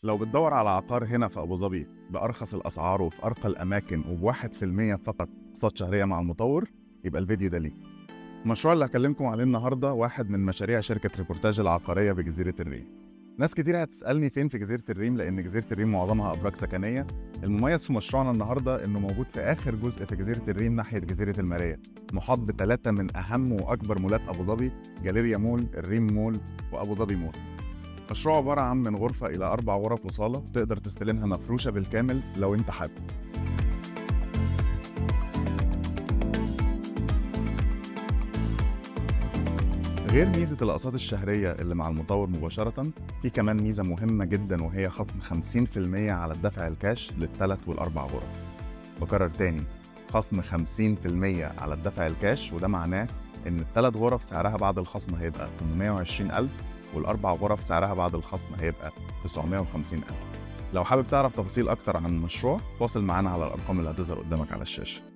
لو بتدور على عقار هنا في أبو ظبي بأرخص الأسعار وفي أرقى الأماكن وبواحد في المية فقط أقساط شهرية مع المطور يبقى الفيديو ده ليك المشروع اللي هكلمكم عليه النهاردة واحد من مشاريع شركة ريبورتاج العقارية بجزيرة الريم ناس كتير هتسألني فين في جزيرة الريم لأن جزيرة الريم معظمها أبراج سكنية المميز في مشروعنا النهاردة إنه موجود في آخر جزء في جزيرة الريم ناحية جزيرة المارية محاط بثلاثة من أهم وأكبر مولات أبو ظبي جاليريا مول الريم مول وأبو ظبي مول مشروع عبارة عن من غرفة إلى أربع غرف وصالة تقدر تستلمها مفروشة بالكامل لو أنت حابب غير ميزة الأقساط الشهرية اللي مع المطور مباشرة في كمان ميزة مهمة جدا وهي خصم 50% على الدفع الكاش للثلاث والأربع غرف بكرر تاني خصم 50% على الدفع الكاش وده معناه إن الثلاث غرف سعرها بعد الخصم هيبقى 820000 والأربع غرف سعرها بعد الخصم هيبقى 950000 لو حابب تعرف تفاصيل أكتر عن المشروع تواصل معانا على الأرقام اللي هتظهر قدامك على الشاشة